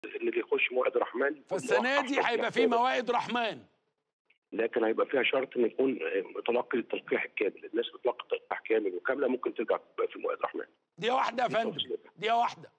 اللي بيخش موائد الرحمن فالسنه دي هيبقى في موائد رحمن لكن هيبقى فيها شرط ان يكون متلقي التلقيح الكامل الناس بتلقي تلقيح كامل وكامله ممكن ترجع تبقى في موائد الرحمن دي واحده يا فندم دي واحده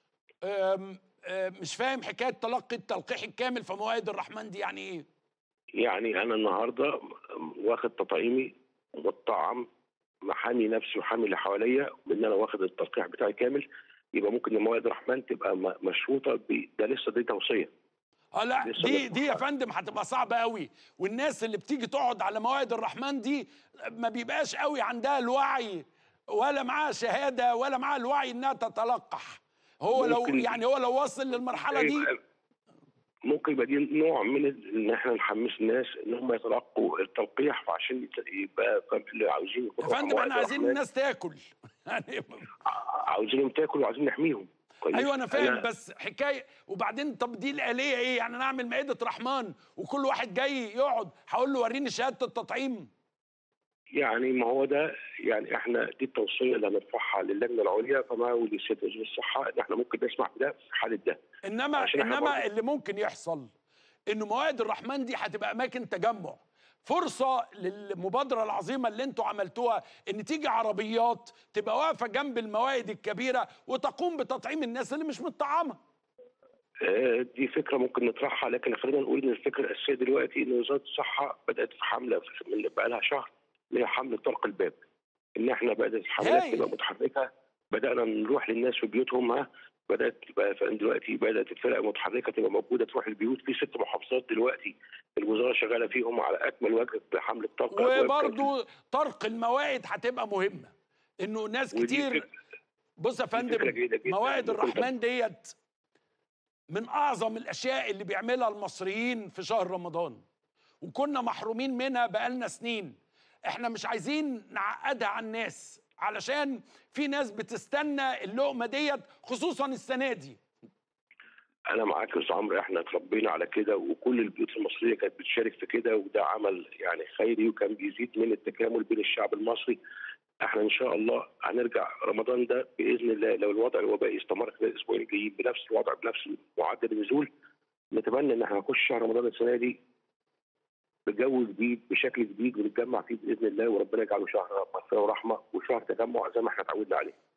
أم أم مش فاهم حكايه تلقي التلقيح الكامل في موائد الرحمن دي يعني ايه يعني انا النهارده واخد تطعيمي مطعم محامي نفسي وحامي اللي حواليا بان انا واخد التلقيح بتاعي كامل يبقى ممكن موائد الرحمن تبقى م- مشروطه ب... ده لسه دي توصيه اه لا لسه دي ما- دي يا فندم هتبقى صعبه قوي والناس اللي بتيجي تقعد على موائد الرحمن دي ما بيبقاش قوي عندها الوعي ولا معاها شهاده ولا معاها الوعي انها تتلقح هو لو ممكن- يعني هو لو وصل للمرحله دي يبقى- ممكن يبقى دي نوع من ال- ان احنا نحمس الناس ان هم يتلقوا التلقيح فعشان يت- يبقى اللي عاوزين يا يكونوا فندم موائد احنا عايزين الرحمن، الناس تاكل يعني ع- عاوزينهم تاكل وعاوزين نحميهم كويس؟ ايوه انا فاهم بس حكايه وبعدين طب دي الاليه ايه يعني انا اعمل مائده رحمن وكل واحد جاي يقعد هقول له وريني شهاده التطعيم يعني ما هو ده يعني احنا دي التوصيه اللي هنرفعها للجنه العليا فما ولسياده وزير الصحه ان احنا ممكن نسمح بده في حاله ده انما عشان إحنا انما برضه- اللي ممكن يحصل انه موائد الرحمن دي هتبقى اماكن تجمع فرصه للمبادره العظيمه اللي انتوا عملتوها ان تيجي عربيات تبقى واقفه جنب الموائد الكبيره وتقوم بتطعيم الناس اللي مش متطعمه آه، دي فكره ممكن نطرحها لكن خلينا نقول ان الفكره الاساسيه دلوقتي ان وزاره الصحه بدات في حمله في- من بقى لها شهر اللي هي حمله طرق الباب ان احنا بدات الحملات هايل. تبقى متحركه بدانا نروح للناس في بيوتهم ها بدات تبقى ف- دلوقتي بدات الفرق المتحركه تبقى موجوده تروح البيوت في ست محافظات دلوقتي الوزاره شغاله فيهم على اكمل وجه بحمله طرق الأبواب. وبرضو طرق الموائد هتبقى مهمه انه ناس ودي كتير فكرة- بص يا فكرة فندم جيدة جداً. موائد ممكن الرحمن ديت من اعظم الاشياء اللي بيعملها المصريين في شهر رمضان وكنا محرومين منها بقالنا سنين احنا مش عايزين نعقدها على الناس علشان في ناس بتستنى اللقمه ديت خصوصا السنه دي انا معاك يا استاذ عمرو احنا اتربينا على كده وكل البيوت المصريه كانت بتشارك في كده وده عمل يعني خيري وكان بيزيد من التكامل بين الشعب المصري احنا ان شاء الله هنرجع رمضان ده باذن الله لو الوضع الوبائي استمر خلال الاسبوعين الجايين بنفس الوضع بنفس معدل النزول نتمنى ان احنا نخش شهر رمضان السنه دي بجو جديد بشكل جديد ونتجمع فيه باذن الله وربنا يجعله شهر مغفره ورحمه وشهر تجمع زي ما احنا اتعودنا عليه